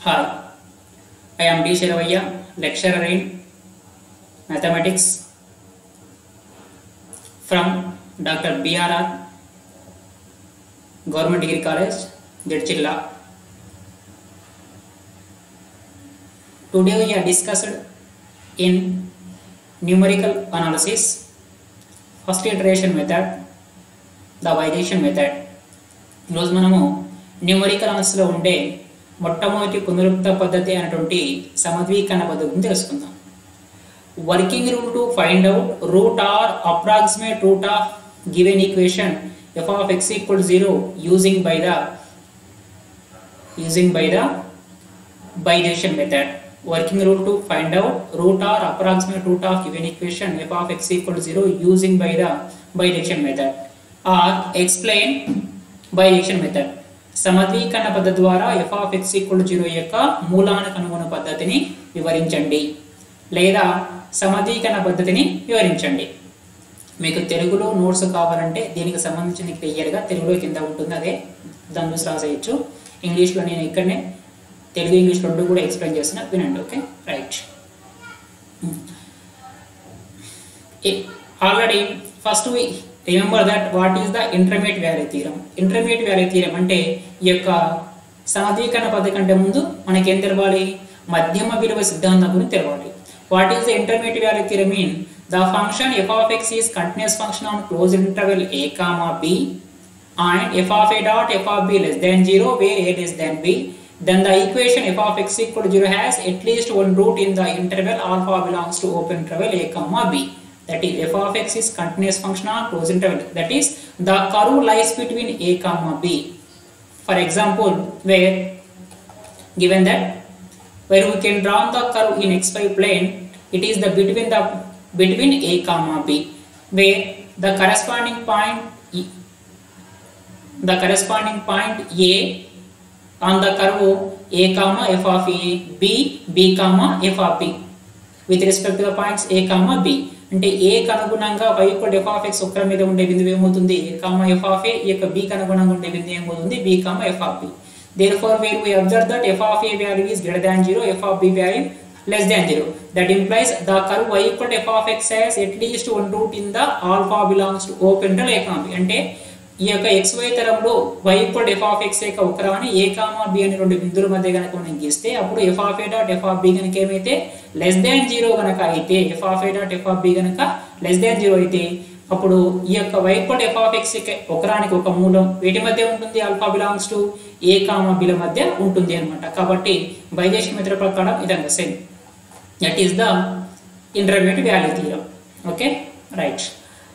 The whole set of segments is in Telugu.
Hi, I am D. Shiravaya, lecturer in mathematics from Dr. BRR, Government Degree College, Jedchilla. Today we are discussed in numerical analysis, first iteration method, the వైజేషన్ మెథడ్ ఈరోజు మనము న్యూమరికల్ అనాలిసిస్లో ఉండే మొట్టమొదటి పునరుక్త పద్ధతి అనేటువంటి సమద్వీకరణ పద్ధతిని తెలుసుకుందాం working rule to find out root or approximate root of given equation f of x equal zero using by the using by the bisection method working rule to find out root or approximate root of given equation f of x equal to 0 using by the bijection method or explain bijection method సమద్వీకరణ పద్ధతి ద్వారా f of x equal zero యొక్క మూలానికి అనుగుణ పద్ధతిని వివరించండి లేదా సమద్వీకరణ పద్ధతిని వివరించండి మీకు తెలుగులో నోట్స్ కావాలంటే దీనికి సంబంధించిన క్లియర్గా తెలుగులో కింద ఉంటుంది అదే దాని చూసి రాసేయచ్చు ఇంగ్లీష్లో నేను ఇక్కడనే తెలుగు ఇంగ్లీష్ రెండు కూడా ఎక్స్ప్లెయిన్ చేస్తున్నా వినండి okay right already first we remember that what is the intermediate value theorem intermediate value theorem అంటే ఈ యొక్క సమధీకరణ పద్ధతి కంటే ముందు మనకి ఏం తెలవాలి మధ్యమ విలువ సిద్ధాంతం గురించి తెలవాలి what is the intermediate value theorem mean the function f of x is continuous function on close interval a comma b and f of a dot f of b less than 0 where a less than b then the equation f of x equal to 0 has at least one root in the interval alpha belongs to open interval a comma b that is f of x is continuous function on closed interval that is the curve lies between a comma b for example where given that where we can draw the curve in xy plane it is the between the between a comma b where the corresponding point e- the corresponding point A on the curve A comma f of A, B, B comma f of B with respect to the points A comma B. అంటే ఏ అనుగుణంగా y equal f of x ఒక్కరి మీద ఉండే బిందువు ఏమవుతుంది ఏ కామ ఎఫ్ ఆఫ్ ఏ ఈ యొక్క b కి అనుగుణంగా ఉండే బిందువు ఏమవుతుంది b comma f of b therefore where we observe that f of a value is greater than zero f of b value less than 0 that implies the curve y equal to f of x has at least one root in the alpha belongs to open interval a comma b అంటే ఈ యొక్క xy తరంలో y equal f of x యొక్క ఒకరాని ఏ కామా బి అనే రెండు బిందువుల మధ్య కనుక మనం గీస్తే అప్పుడు f of a dot f of b కనుక ఏమైతే లెస్ దాన్ జీరో కనుక అయితే f of a dot f of b కనుక లెస్ దాన్ జీరో అయితే అప్పుడు ఈ యొక్క y equal f of x ఒకరానికి ఒక మూలం వీటి మధ్య ఉంటుంది alpha belongs to a comma బిల మధ్య ఉంటుంది అనమాట కాబట్టి బైజేషన్ మిత్ర ప్రకారం ఇదంతా same that is the intermediate value theorem okay right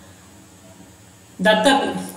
దత్త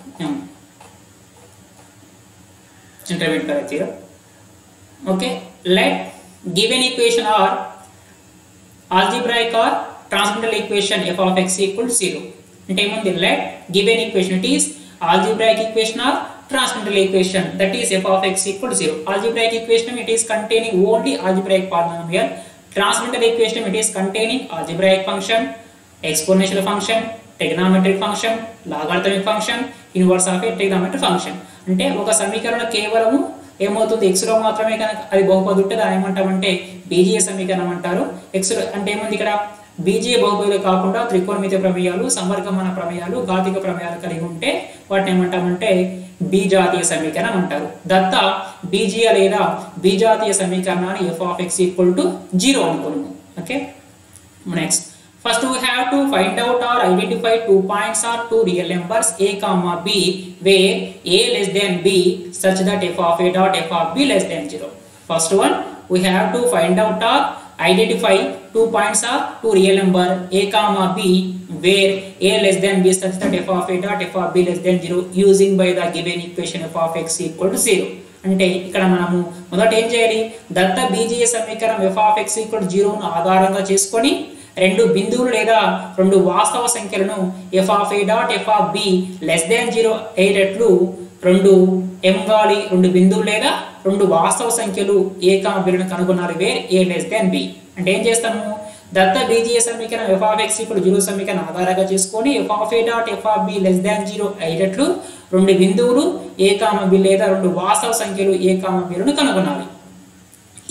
intermediate value theorem okay let given equation or algebraic or transcendental equation f of x equal to 0 అంటే ఏముంది let given equation it is algebraic equation or transcendental equation that is f of x equal to 0 algebraic equation it is containing only algebraic polynomial transcendental equation it is containing algebraic function exponential function trigonometric function logarithmic function inverse of a trigonometric function అంటే ఒక సమీకరణం కేవలము ఏమవుతుంది x లో మాత్రమే కనుక అది బహుపది ఉంటే దాని ఏమంటామంటే బీజీయ సమీకరణం అంటారు ఎక్స్ అంటే ఏముంది ఇక్కడ బీజీయ బహుపదులు కాకుండా త్రికోణమితి ప్రమేయాలు సంవర్గమాన ప్రమేయాలు ఘాతిక ప్రమేయాలు కలిగి ఉంటే వాటిని ఏమంటామంటే బీజాతీయ సమీకరణం అంటారు దత్త బీజీయ లేదా బీజాతీయ సమీకరణాన్ని f of x equal to zero అనుకున్నాము okay next First we have to find out or identify two points or two real numbers a comma b where a less than b such that f of a dot f of b less than 0. First one we have to find out or identify two points or two real number a comma b where a less than b such that f of a dot f of b less than 0 using by the given equation f of x equal to 0. అంటే ఇక్కడ మనము మొదట ఏం చేయాలి దత్త బీజీయ సమీకరణం ఎఫ్ ఆఫ్ ఎక్స్ ఈక్వల్ జీరోను ఆధారంగా చేసుకొని రెండు బిందువులు లేదా రెండు వాస్తవ సంఖ్యలను f of a dot f of b less than zero అయ్యేటట్లు రెండు ఎంగాలి రెండు బిందువులు లేదా రెండు వాస్తవ సంఖ్యలు ఏ కామ బిలను కనుగొనాలి where a less than b అంటే ఏం చేస్తాము దత్త బీజీయ సమీకరణం ఎఫ్ ఆఫ్ ఎక్స్ ఇప్పుడు జీరో సమీకరణం ఆధారంగా చేసుకొని f of a dot f of b less than zero అయ్యేటట్లు రెండు బిందువులు ఏ కామ బి లేదా రెండు వాస్తవ సంఖ్యలు ఏ కామ బిలను కనుగొనాలి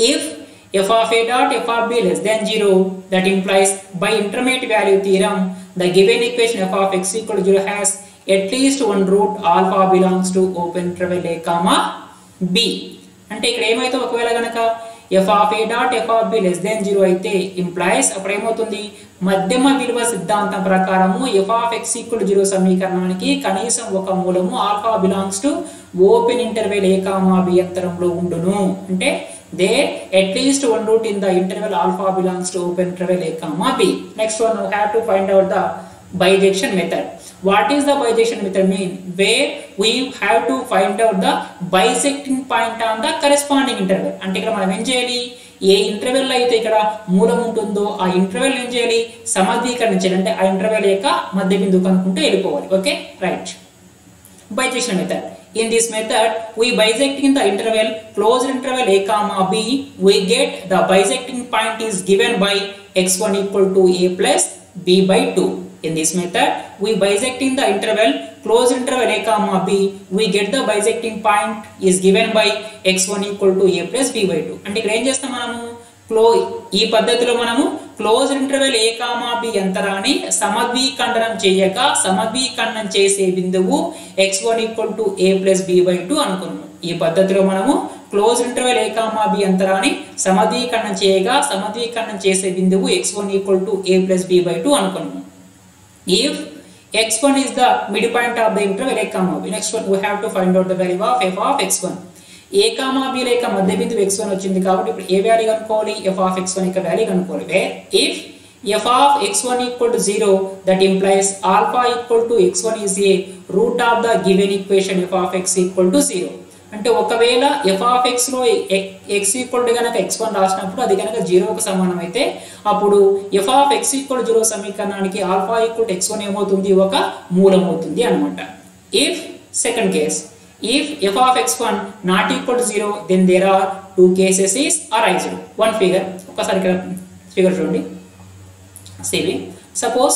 if f of a dot f of b less than 0 that implies by intermediate value theorem the given equation f of x equal to 0 has at least one root alpha belongs to open interval a comma b అంటే ఇక్కడ ఏమైతే ఒకవేళ కనుక f of a dot f of b less then zero అయితే ఇంప్లాయిస్ అప్పుడు ఏమవుతుంది మధ్యమ విలువ సిద్ధాంతం ప్రకారము f of x equal zero సమీకరణానికి కనీసం ఒక మూలము alpha belongs to open interval a comma b అంతరంలో ఉండును అంటే they at least one root in the interval alpha belongs to open interval a comma b next one have to find out the bijection method what is the bijection method mean where we have to find out the bisecting point on the corresponding interval అంటే ఇక్కడ మనం ఏం చేయాలి ఏ ఇంటర్వెల్ లో అయితే ఇక్కడ మూలం ఉంటుందో ఆ ఇంటర్వెల్ ఏం చేయాలి సమర్థీకరించాలి అంటే ఆ ఇంటర్వెల్ యొక్క మధ్య బిందువు కనుక్కుంటూ వెళ్ళిపోవాలి okay right bijection method in this method we bisecting the interval closed interval a comma b we get the bisecting point is given by x1 equal to a plus b by 2 in this method we bisecting the interval closed interval a comma b we get the bisecting point is given by x1 equal to a plus b by 2 అంటే ఇక్కడ ఏం చేస్తాం మనము క్లో ఈ పద్ధతిలో మనము close interval a comma b అంతరాన్ని సమద్వీఖండనం చేయక సమద్వీఖండనం చేసే బిందువు x one equal to a plus b by two అనుకున్నాము ఈ పద్ధతిలో మనము close interval a comma b అంతరాన్ని సమద్వీఖండనం చేయగా సమద్వీఖండనం చేసే బిందువు x one equal to a plus b by two అనుకున్నాము if x1 is the midpoint of the interval a comma b next one we have to find out the value of f of x1 a comma b లేక మధ్య బిందువు x1 వచ్చింది కాబట్టి ఇప్పుడు ఏ వాల్యూ కనుక్కోవాలి f of x1 యొక్క వాల్యూ కనుక్కోవాలి where if f of x1 equal to 0 that implies alpha equal to x1 is a root of the given equation f of x equal to 0 అంటే ఒకవేళ ఎఫ్ ఆఫ్ ఎక్స్ లో ఎక్స్ ఈక్వల్ టు కనుక ఎక్స్ వన్ రాసినప్పుడు అది కనుక జీరోకు సమానం అయితే అప్పుడు f of x equal zero సమీకరణానికి alpha equal to x one ఏమవుతుంది ఒక మూలం అవుతుంది అనమాట if second case if f of x one not equal to zero then there are two cases is arised one figure ఒకసారి ఇక్కడ ఫిగర్ చూడండి సేవి suppose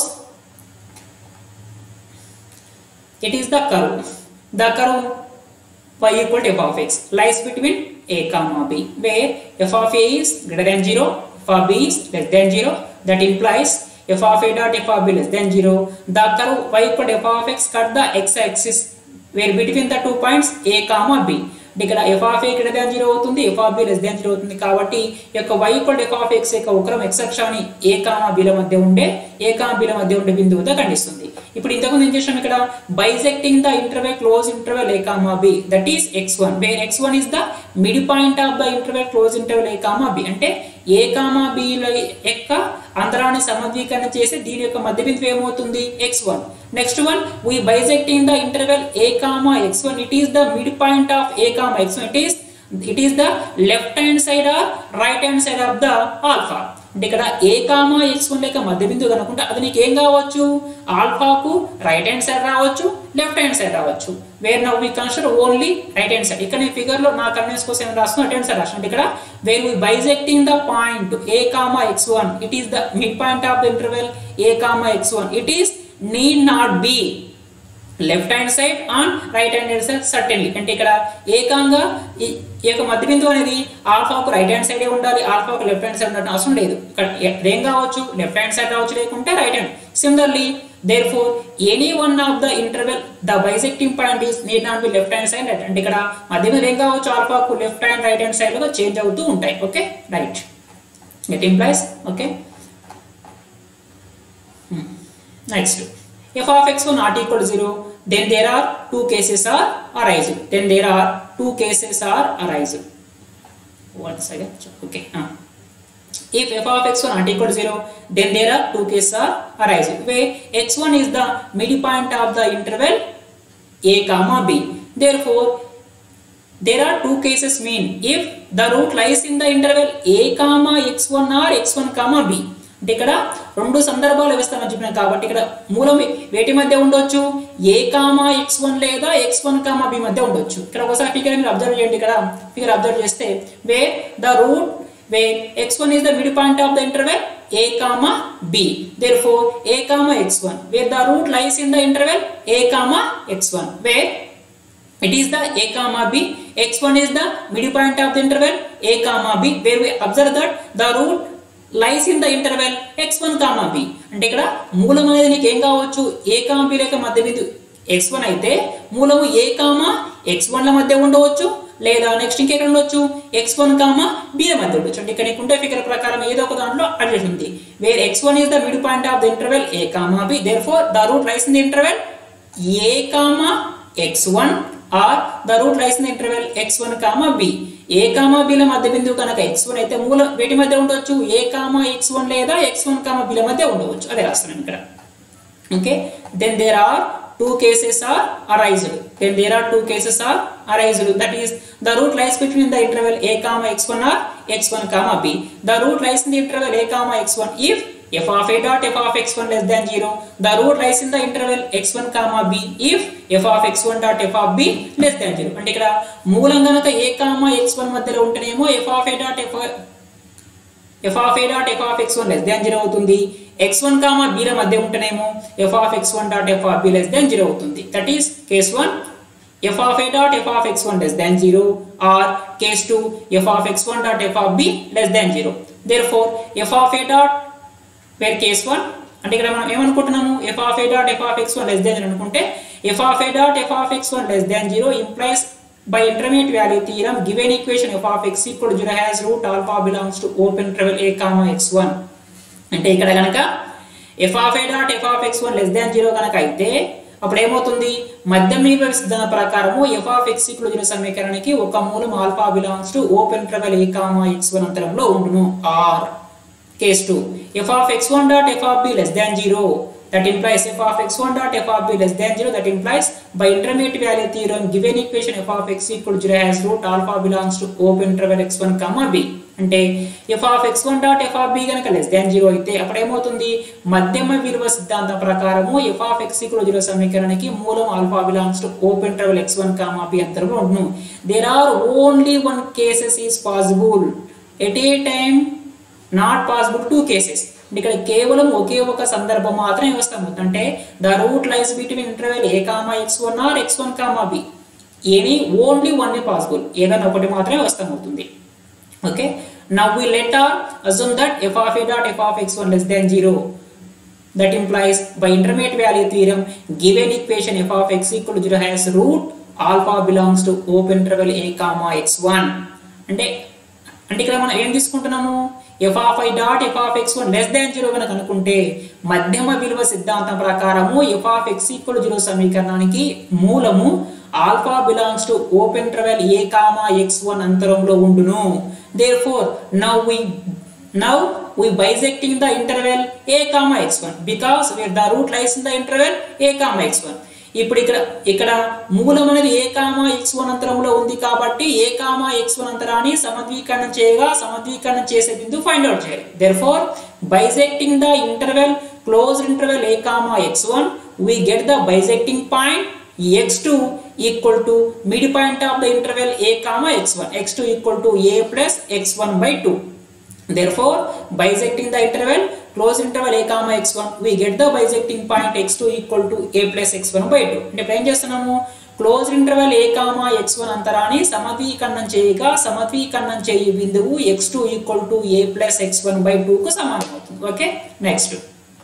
it is the curve the curve y equal to f of x lies between a comma b where f of a is greater than 0 f of b is less than 0 that implies f of a dot f of b less than 0 the curve y equal to f of x cut the x axis where between the two points a comma b ఇక్కడ f of a greater than zero అవుతుంది f of b less than zero అవుతుంది కాబట్టి ఈ యొక్క y equal f of x యొక్క ఉగ్రం ఎక్స్ అక్షాన్ని ఏ కామా బిల మధ్య ఉండే ఏ కామా బిల మధ్య ఉండే బిందువుతో ఖండిస్తుంది ఇప్పుడు ఇంతకుముందు ఏం చేసాం ఇక్కడ bisecting the interval close interval a comma b that is x one where x one is the mid point of the interval close interval a comma b అంటే ఏ కామా బి యొక్క అంతరాన్ని సమద్వీకరణ చేసి దీని యొక్క మధ్య బిందువు ఏమవుతుంది x one next one we bisecting the interval a comma x one it is the mid point of a comma x one it is it is the left hand side or right hand side of the alpha అంటే ఇక్కడ ఏ కామా ఎక్స్ వన్ లేక మధ్య బిందువు కనుకుంటే అది నీకు ఏం కావచ్చు ఆల్ఫాకు రైట్ హ్యాండ్ సైడ్ రావచ్చు లెఫ్ట్ హ్యాండ్ సైడ్ రావచ్చు where now we consider only right hand side ఇక్కడ ఈ ఫిగర్ లో నా కన్వీన్స్ కోసం ఏం రాస్తున్నా రైట్ హ్యాండ్ సైడ్ రాసిన అంటే ఇక్కడ where we bisecting the point a comma x one it is the mid point of the interval a comma x one it is need not be left hand side and right hand side certainly అంటే ఇక్కడ ఏకంగా ఈ ఈ యొక్క మధ్య బిందువు అనేది ఆల్ఫాకు రైట్ హ్యాండ్ సైడే ఉండాలి ఆల్ఫాకు లెఫ్ట్ హ్యాండ్ సైడ్ ఉండాల్సిన అవసరం లేదు ఇక్కడ ఏం కావచ్చు లెఫ్ట్ హ్యాండ్ సైడ్ రావచ్చు లేకుంటే right hand similarly therefore any one of the interval the bisecting point is need not be left hand side right అంటే ఇక్కడ మధ్య బిందువు ఏం కావచ్చు ఆల్ఫాకు left hand right hand side లో చేంజ్ అవుతూ ఉంటాయి okay right it implies okay next f of x1 not equal to 0 then there are two cases are arising then there are two cases are arising one second okay uh. if f of x1 not equal to 0 then there are two cases are arising where x1 is the midpoint of the interval a comma b therefore there are two cases mean if the root lies in the interval a comma x1 or x1 comma b అంటే ఇక్కడ రెండు సందర్భాలు వేస్తామని చెప్పినాం కాబట్టి ఇక్కడ మూలం వేటి మధ్య ఉండొచ్చు ఏ కామా ఎక్స్ వన్ లేదా ఎక్స్ వన్ కామా బి మధ్య ఉండొచ్చు ఇక్కడ ఒకసారి ఫిగర్ మీరు అబ్జర్వ్ చేయండి ఇక్కడ ఫిగర్ అబ్జర్వ్ చేస్తే way the root way x one is the mid point of the interval a comma b therefore a comma x1 where the root lies in the interval a comma x1 where it is the a comma b x1 is the midpoint of the interval a comma b where we observe that the root lies in the interval x1 comma b అంటే ఇక్కడ మూలం అనేది నీకు ఏం కావచ్చు ఏ కామా బి లేక మధ్య బిందు x1 అయితే మూలము ఏ కామా x1 ల మధ్య ఉండవచ్చు లేదా నెక్స్ట్ ఇంకెక్కడ ఉండొచ్చు x1 కామా b ల మధ్య ఉండొచ్చు అంటే ఇక్కడ నీకు ఉండే ఫిగర్ ప్రకారం ఏదో ఒక దాంట్లో అడ్జస్ట్ ఉంది where x1 is the midpoint of the interval a comma b therefore the root lies in the interval a comma x1 or the root lies in the interval x1 comma b a comma b ల మధ్య బిందువు కనుక x1 అయితే మూల వేటి మధ్య ఉండవచ్చు a కామా x1 లేదా x1 కామా b ల మధ్య ఉండవచ్చు అదే రాస్తున్నాను ఇక్కడ okay then there are two cases are arised then there are two cases are arised that is the root lies between the interval a comma x1 or x1 comma b the root lies in the interval a comma x1 if f of a dot f of x1 less than 0 the root lies in the interval x1 comma b if f of x1 dot f of b less than 0 అంటే ఇక్కడ మూలం గనక a కామా x1 మధ్యలో ఉంటేనేమో f of a dot f f of a dot f of x one less than zero అవుతుంది ఎక్స్ వన్ కామా బీల మధ్య ఉంటేనేమో f of x one dot f of b less than zero అవుతుంది that is case one f of a dot f of x one less than zero or case two f of x one dot f of b less than zero therefore f of a dot wear case one అంటే ఇక్కడ మనం ఏమనుకుంటున్నాము f of a dot f of x one less than అనుకుంటే f of a dot f of x one less than zero implies by intermediate value theorem given equation f of x equal to 0 has root alpha belongs to open interval a comma x1 అంటే ఇక్కడ కనుక f of a dot f of x one less than zero కనుక అయితే అప్పుడు ఏమవుతుంది మధ్యమీప సిద్ధాంత ప్రకారము f of x equal zero సమీకరణానికి ఒక మూలం alpha belongs to open interval a comma x one అంతరంలో ఉండును or case two f of x one dot f of b less than zero that implies f of x1 dot f of b less than 0 that implies by intermediate value theorem given equation f of x equal to 0 has root alpha belongs to open interval x1 comma b అంటే f of x1 dot f of b గనక లెస్ దాన్ జీరో అయితే అప్పుడు ఏమవుతుంది మధ్యమ విలువ సిద్ధాంతం ప్రకారము f of x equal to 0 సమీకరణకి మూలం alpha belongs to open interval x1 comma b అంతరంలో ఉండును there are only one cases is possible at a time not possible two cases ఇక్కడ కేవలం ఒకే ఒక సందర్భం మాత్రమే వస్తాము అంటే the root lies between interval a comma x one or x one comma b any only one possible ఏదైనా ఒకటి మాత్రమే వస్తామవుతుంది okay now we let are assume that f of a dot f of x one less than zero that implies by intermediate value theorem given equation f of x equal to 0 has root alpha belongs to open interval a comma x1 అంటే అంటే ఇక్కడ మనం ఏం తీసుకుంటున్నాము f of a dot f of x one less than zero కనుక అనుకుంటే మధ్యమ విలువ సిద్ధాంతం ప్రకారము f of x equal zero సమీకరణానికి మూలము alpha belongs to open interval a comma x one అంతరంలో ఉండును therefore now we Now we bisecting the interval a comma x1 because where the root lies in the interval a comma x1. ఇప్పుడు ఇక్కడ ఇక్కడ మూలం అనేది ఏ కామా ఎక్స్ వన్ అంతరంలో ఉంది కాబట్టి ఏ కామా ఎక్స్ వన్ అంతరాన్ని సమద్వీకరణం చేయగా సమద్వీకరణం చేసే బిందు ఫైండ్ అవుట్ చేయాలి therefore bisecting the interval close interval a comma x one we get the bisecting point x2 equal to mid point of the interval a comma x1 x2 equal to a plus x1 by 2 Therefore, bisecting the interval, closed interval a comma x1, we get the bisecting point x2 equal to a plus x1 by 2. అంటే ఇప్పుడు ఏం చేస్తున్నాము close interval a comma x one అంతరాన్ని సమద్వీకరణం చేయగా సమద్వీకరణం చేయి బిందువు x two equal to a plus x one by టూకు సమానం అవుతుంది okay next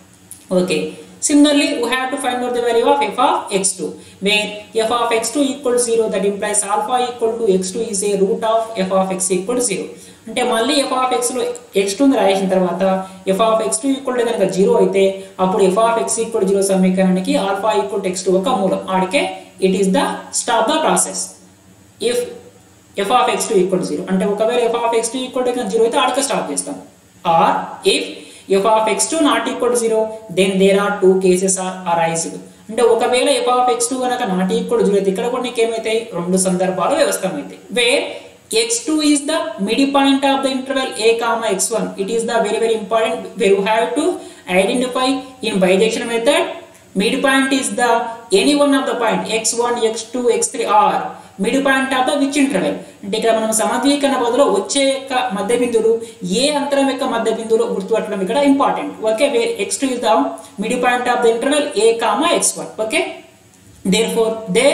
okay Similarly, we have to find out the value of f of x2, where f of x2 equal to 0, that implies alpha equal to x2 is a root of f of x equal to 0. అంటే మళ్ళీ ఎఫ్ ఆఫ్ ఎక్స్లో ఎక్స్ టూని రాసిన తర్వాత f of x two equal to కనుక జీరో అయితే అప్పుడు f of x equal zero సమీకరణానికి alpha equal to x two ఒక మూలం ఆడికే it is the stop the process if f of x two equal zero అంటే ఒకవేళ f of x two equal to zero అయితే ఆడికే స్టాప్ చేస్తాం or if f of x two not equal zero then there are two cases are arised అంటే ఒకవేళ ఎఫ్ ఆఫ్ ఎక్స్ టూ కనుక నాట్ ఈక్వల్ జీరో అయితే ఇక్కడ కూడా నీకు ఏమైతాయి రెండు సందర్భాలు వ్యవస్థమైతాయి where x2 is the midpoint of the interval a comma x1 it is the very very important where you have to identify in bijection method midpoint is the any one of the point x1 x2 x3 or midpoint of the which interval అంటే ఇక్కడ మనం సమద్వీకరణ బదులు వచ్చే యొక్క మధ్య బిందువులు ఏ అంతరం యొక్క మధ్య బిందువులు గుర్తుపట్టడం ఇక్కడ important okay x2 is the midpoint of the interval a comma x1 okay therefore there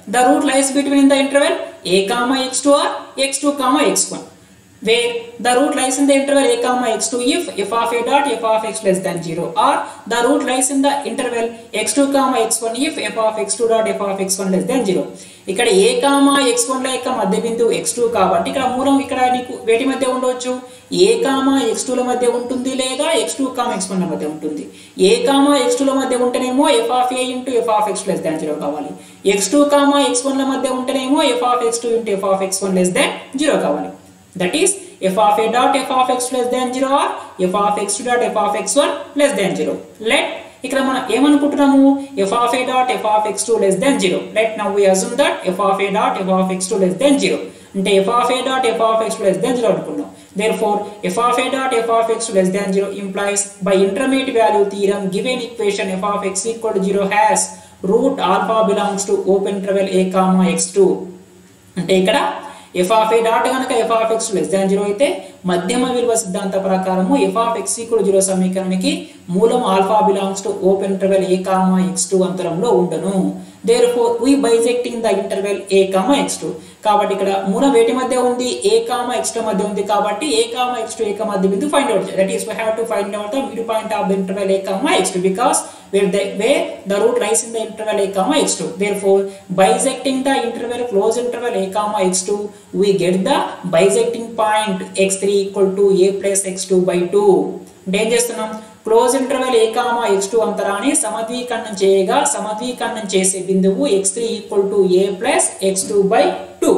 the root lies between the interval a comma x2 or x2 comma x1 where the root lies in the interval a comma x2 if f of a dot f of x less than 0 or the root lies in the interval x2 comma x1 if f of x2 dot f of x1 less than 0 ఇక్కడ ఏ కామా ఎక్స్ వన్ ల యొక్క మధ్య బిందువు ఎక్స్ టూ కాబట్టి ఇక్కడ మూలం ఇక్కడ నీకు వేటి మధ్య ఉండవచ్చు ఏ కామా ఎక్స్ టూల మధ్య ఉంటుంది లేదా x two comma x one మధ్య ఉంటుంది ఏ కామా ఎక్స్ టూల మధ్య ఉంటేనేమో f of a into f of x less than zero కావాలి ఎక్స్ టూ కామా ఎక్స్ వన్ల మధ్య ఉంటేనేమో f of x two into f of x one less than zero కావాలి that is f of a dot f of x less than 0 or f of x2 dot f of x1 less than 0 let ఇక్కడ మనం ఏమనుకుంటున్నాము f of a dot f of x2 less than 0 let now we assume that f of a dot f of x2 less than 0 అంటే f of a dot f of x2 less than 0 అనుకున్నాం therefore f of a dot f of x2 less than 0 implies by intermediate value theorem given equation f of x equal to 0 has root alpha belongs to open interval a comma x2 అంటే ఇక్కడ ఎఫ్ ఆఫ్ ఏ డాట్ కనుక f of x less than zero అయితే మధ్యమ విలువ సిద్ధాంత ప్రకారము f of x equal zero సమీకరణానికి మూలం alpha belongs to open interval a comma x two అంతరంలో ఉండను therefore we bisecting the interval a comma x two కాబట్టి ఇక్కడ మూలం వేటి మధ్య ఉంది ఏ కామా ఎక్స్ టూ మధ్య ఉంది కాబట్టి a comma x two a comma మధ్య బిందు find out that is we have to find out the mid point of the interval a comma x two because where the where the root lies in the interval a comma x2 therefore bisecting the interval close interval a comma x2 we get the bisecting point x3 equal to a plus x2 by 2 అంటే ఏం చేస్తున్నాం close interval a comma x two అంతరాన్ని సమద్వీకరణం చేయగా సమద్వీకరణం చేసే బిందువు x three equal to a plus x two by two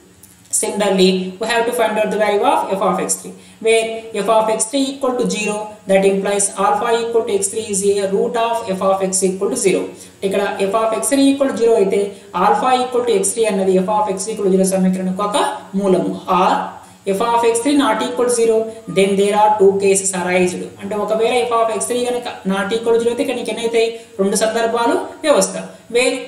Similarly, we have to find out the value of f of x3, where f of x3 equal to 0, that implies alpha equal to x3 is a root of f of x equal to 0. ఇక్కడ f of x3 equal to 0 అయితే alpha equal to x3 అన్నది f of x equal to 0 సమీకరణం ఒక మూలము or f of x3 not equal to 0 then there are two cases arised అంటే ఒకవేళ f of x3 కనుక not equal to 0 అయితే ఇక్కడ నీకు ఎన్నైతే రెండు సందర్భాలు వ్యవస్థ where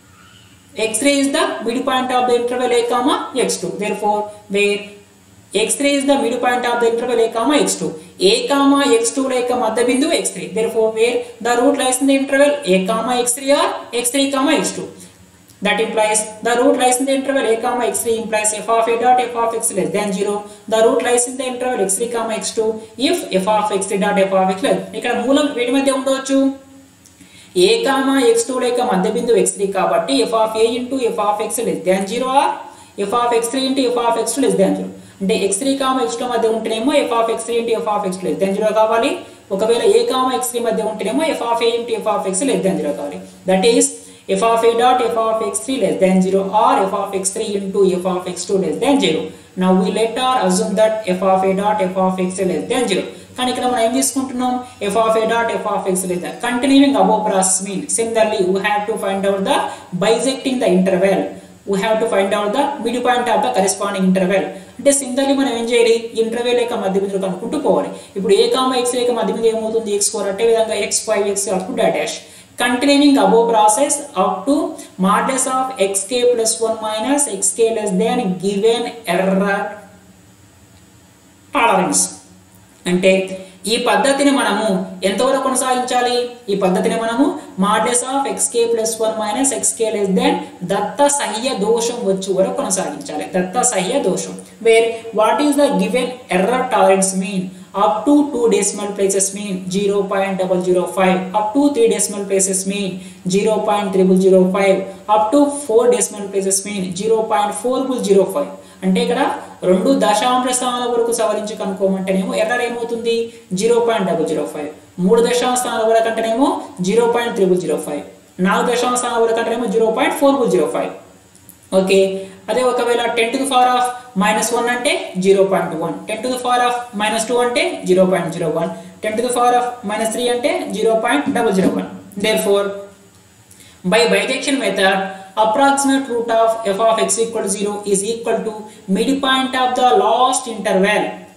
x3 is the midpoint of the interval a comma x2 therefore where x3 is the midpoint of the interval a comma x2 a comma x2 ల యొక్క మధ్య బిందువు x3 therefore where the root lies in the interval a comma x3 or x3 comma x2 that implies the root lies in the interval a comma x3 implies f of a dot f of x less than 0 the root lies in the interval x3 comma x2 if f of x3 dot f of x less ఇక్కడ మూలం వేటి మధ్య ఉండవచ్చు ఏ కామా ఎక్స్ టూ లేక మధ్య బిందువు ఎక్స్ త్రీ కాబట్టి f of a into f of x less than zero or f of x three into f of x two less than zero అంటే x three comma x two మధ్య ఉంటేనేమో f of x three into f of x less than zero కావాలి ఒకవేళ ఏ కామా ఎక్స్ త్రీ మధ్య ఉంటేనేమో f of a into f of x less than zero కావాలి that is F of a dot f of x three less than zero or f of x three into f of x two less than zero now we let or assume that f of a dot f of x less than zero కానీ ఇక్కడ మనం ఏం తీసుకుంటున్నాం f of a dot f of x లేదా continuing above process mean similarly we have to find out the bisecting the interval we have to find out the mid point of the corresponding interval అంటే సిమిలర్లీ మనం ఏం చేయాలి ఇంటర్వెల్ యొక్క మధ్య బిందువు కనుక్కుంటూ పోవాలి ఇప్పుడు ఏ కామ ఎక్స్ యొక్క మధ్య బిందువు ఏమవుతుంది ఎక్స్ ఫోర్ అంటే విధంగా x five x up to dash continuing above process up to modulus of xk plus 1 minus xk less than given error tolerance అంటే ఈ పద్ధతిని మనము ఎంతవరకు కొనసాగించాలి ఈ పద్ధతిని మనము మాడ్లెస్ ఆఫ్ ఎక్స్కే ప్లస్ వన్ మైనస్ ఎక్స్కే లెస్ దెన్ దత్త సహ్య దోషం వచ్చే వరకు కొనసాగించాలి దత్త సహ్య దోషం where what is the given error tolerance mean up to 2 decimal places mean 0.005 up to 3 decimal places mean 0.005 up to 4 decimal places mean 0.405 అంటే ఇక్కడ రెండు దశాంశ స్థానాల వరకు సవరించి కనుక్కోమంటేనేమో ఎర్రర్ ఏమవుతుంది zero point double zero five మూడు దశాంశ స్థానాల వరకు అంటేనేమో zero point triple zero five నాలుగు దశాంశ స్థానాల వరకు అంటేనేమో zero point four zero five okay అదే ఒకవేళ ten to the power of minus one అంటే zero point one ten to the power of minus two అంటే zero point zero one ten to the power of minus three అంటే zero point double zero one therefore by bijection method approximate root of f of x equal to 0 is equal to midpoint of the last interval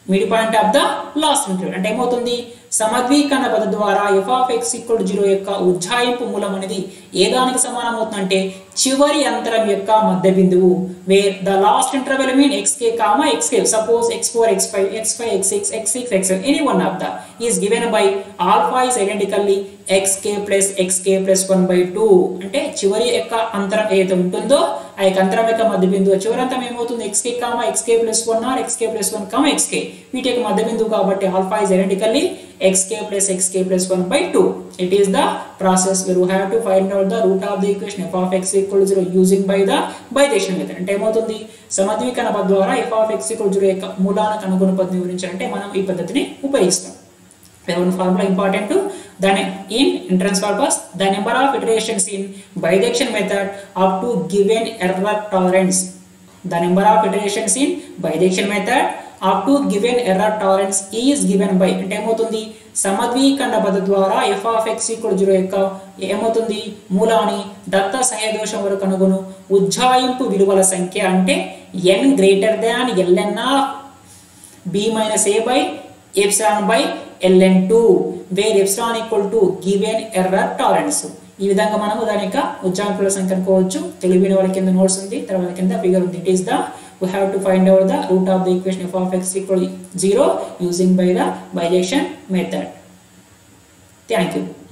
mid point of the last interval అంటే ఏమవుతుంది సమద్వీకరణ పద్ధతి ద్వారా f of x equal zero యొక్క ఉజ్జాయింపు మూలం అనేది ఏ దానికి సమానం అవుతుందంటే చివరి అంతరం యొక్క మధ్య బిందువు where the last interval mean x k comma x k suppose x four x five x five x six x six x any one of the is given by alpha is identically x k plus x k plus one by two అంటే చివరి యొక్క అంతరం ఏదైతే ఉంటుందో ఆ యొక్క అంతరం యొక్క మధ్య బిందువు చివరి అంతరం ఏమవుతుంది x k comma x k plus one or x k plus one comma x k వీటి యొక్క మధ్య బిందువు కాబట్టి alpha is identically xk plus xk plus 1 by 2. It is the process where we have to find out the root of the equation f of x equal to 0 using by the bijection method. అంటే ఏమవుతుంది సమద్వీకరణ పద్ధతి ద్వారా f of x equal to 0 యొక్క మూలాన్ని కనుగొని పద్ధతిని వివరించాలంటే మనం ఈ పద్ధతిని ఉపయోగిస్తాం one formula important to the in entrance purpose the number of iterations in bijection method up to given error tolerance the number of iterations in bijection method up to given error tolerance is given by అంటే ఏమవుతుంది సమద్వీకరణ పద్ధతి ద్వారా f of x equal zero యొక్క ఏమవుతుంది మూలాన్ని దత్త సహదోషం వరకు కనుగొను ఉజ్జాయింపు విలువల సంఖ్య అంటే n greater than ln of b minus a by epsilon by ln two where epsilon equal to given error tolerance ఈ విధంగా మనము దాని యొక్క ఉజ్జాయింపుల సంఖ్య కనుక్కోవచ్చు తెలివిన వాళ్ళ కింద నోట్స్ ఉంది తర్వాత కింద ఫిగర్ ఉంది it is the we have to find out the root of the equation f of x equal 0 using by the bijection method. Thank you.